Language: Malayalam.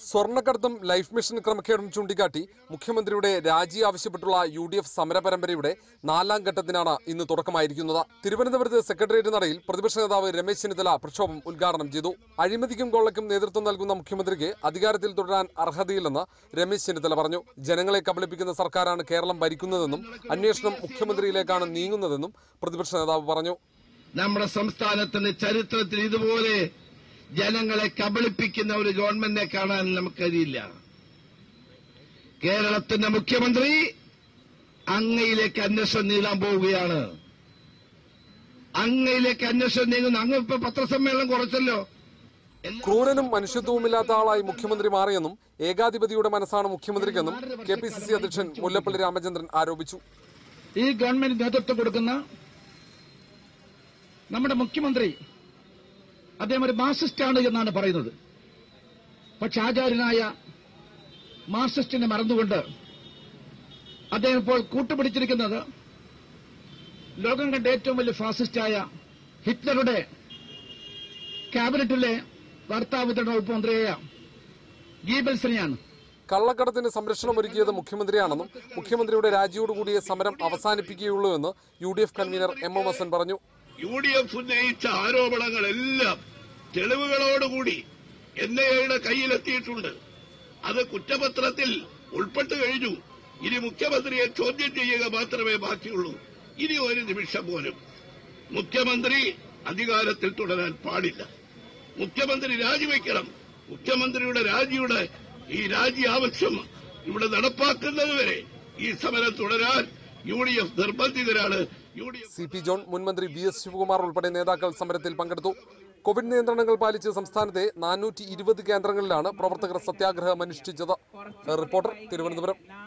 സ്വർണ്ണക്കടത്തും ലൈഫ് മിഷൻ ക്രമക്കേടും ചൂണ്ടിക്കാട്ടി മുഖ്യമന്ത്രിയുടെ രാജി ആവശ്യപ്പെട്ടുള്ള യു ഡി എഫ് സമരപരമ്പരയുടെ നാലാം ഘട്ടത്തിനാണ് ഇന്ന് തുടക്കമായിരിക്കുന്നത് തിരുവനന്തപുരത്ത് സെക്രട്ടേറിയറ്റ് നടയിൽ പ്രതിപക്ഷ നേതാവ് രമേശ് ചെന്നിത്തല പ്രക്ഷോഭം ഉദ്ഘാടനം ചെയ്തു അഴിമതിക്കും കൊള്ളയ്ക്കും നേതൃത്വം നൽകുന്ന മുഖ്യമന്ത്രിക്ക് അധികാരത്തിൽ തുടരാൻ അർഹതയില്ലെന്ന് രമേശ് ചെന്നിത്തല പറഞ്ഞു ജനങ്ങളെ കബളിപ്പിക്കുന്ന സർക്കാരാണ് കേരളം ഭരിക്കുന്നതെന്നും അന്വേഷണം മുഖ്യമന്ത്രിയിലേക്കാണ് നീങ്ങുന്നതെന്നും പ്രതിപക്ഷ നേതാവ് പറഞ്ഞു നമ്മുടെ സംസ്ഥാനത്തിന്റെ ചരിത്രത്തിൽ ഇതുപോലെ ജനങ്ങളെ കബളിപ്പിക്കുന്ന ഒരു ഗവൺമെന്റിനെ കാണാൻ നമുക്ക് കഴിയില്ല കേരളത്തിന്റെ മുഖ്യമന്ത്രി അങ്ങയിലേക്ക് അന്വേഷണം നീളാൻ പോവുകയാണ് അങ്ങയിലേക്ക് അന്വേഷണം നീങ്ങുന്നു അങ്ങ് ഇപ്പൊ പത്രസമ്മേളനം കുറച്ചല്ലോ ക്രൂരനും മനുഷ്യത്വവുമില്ലാത്ത ആളായി മുഖ്യമന്ത്രി മാറിയെന്നും ഏകാധിപതിയുടെ മനസ്സാണ് മുഖ്യമന്ത്രിക്കെന്നും കെ പി സി സി അധ്യക്ഷൻ മുല്ലപ്പള്ളി രാമചന്ദ്രൻ ആരോപിച്ചു ഈ ഗവൺമെന്റ് നേതൃത്വം കൊടുക്കുന്ന നമ്മുടെ മുഖ്യമന്ത്രി അദ്ദേഹം ഒരു മാർസിസ്റ്റാണ് എന്നാണ് പറയുന്നത് പക്ഷെ ആചാര്യനായ മാർസിസ്റ്റിനെ മറന്നുകൊണ്ട് അദ്ദേഹം ഇപ്പോൾ കൂട്ടുപിടിച്ചിരിക്കുന്നത് ലോകം കണ്ട ഏറ്റവും വലിയ ഫാസിസ്റ്റായ ഹിറ്റ്ലറുടെ ക്യാബിനറ്റിലെ വാർത്താവിതരണ വകുപ്പ് മന്ത്രിയായ ഗീബൽസിനെയാണ് കള്ളക്കടത്തിന് സംരക്ഷണം ഒരുക്കിയത് മുഖ്യമന്ത്രിയാണെന്നും മുഖ്യമന്ത്രിയുടെ രാജിയോടുകൂടിയ സമരം അവസാനിപ്പിക്കുകയുള്ളൂ എന്ന് U D F convener M M Hassan പറഞ്ഞു യു ഡി എഫ് ഉന്നയിച്ച ആരോപണങ്ങളെല്ലാം തെളിവുകളോടുകൂടി എൻ ഐ എയുടെ കയ്യിലെത്തിയിട്ടുണ്ട് അത് കുറ്റപത്രത്തിൽ ഉൾപ്പെട്ടു കഴിഞ്ഞു ഇനി മുഖ്യമന്ത്രിയെ ചോദ്യം ചെയ്യുക മാത്രമേ ബാക്കിയുള്ളൂ ഇനി ഒരു നിമിഷം പോലും മുഖ്യമന്ത്രി അധികാരത്തിൽ തുടരാൻ പാടില്ല മുഖ്യമന്ത്രി രാജിവെക്കണം മുഖ്യമന്ത്രിയുടെ രാജിയുടെ ഈ രാജി ആവശ്യം ഇവിടെ നടപ്പാക്കുന്നതുവരെ ഈ സമരം തുടരാൻ യു ഡി എഫ് നിർബന്ധിതരാണ് U D F C P John മുൻമന്ത്രി വി എസ് ശിവകുമാർ ഉൾപ്പെടെ നേതാക്കൾ സമരത്തിൽ പങ്കെടുത്തു കോവിഡ് നിയന്ത്രണങ്ങൾ പാലിച്ച് സംസ്ഥാനത്തെ നാനൂറ്റി ഇരുപത് കേന്ദ്രങ്ങളിലാണ് പ്രവർത്തകർ സത്യാഗ്രഹം അനുഷ്ഠിച്ചത് റിപ്പോർട്ടർ തിരുവനന്തപുരം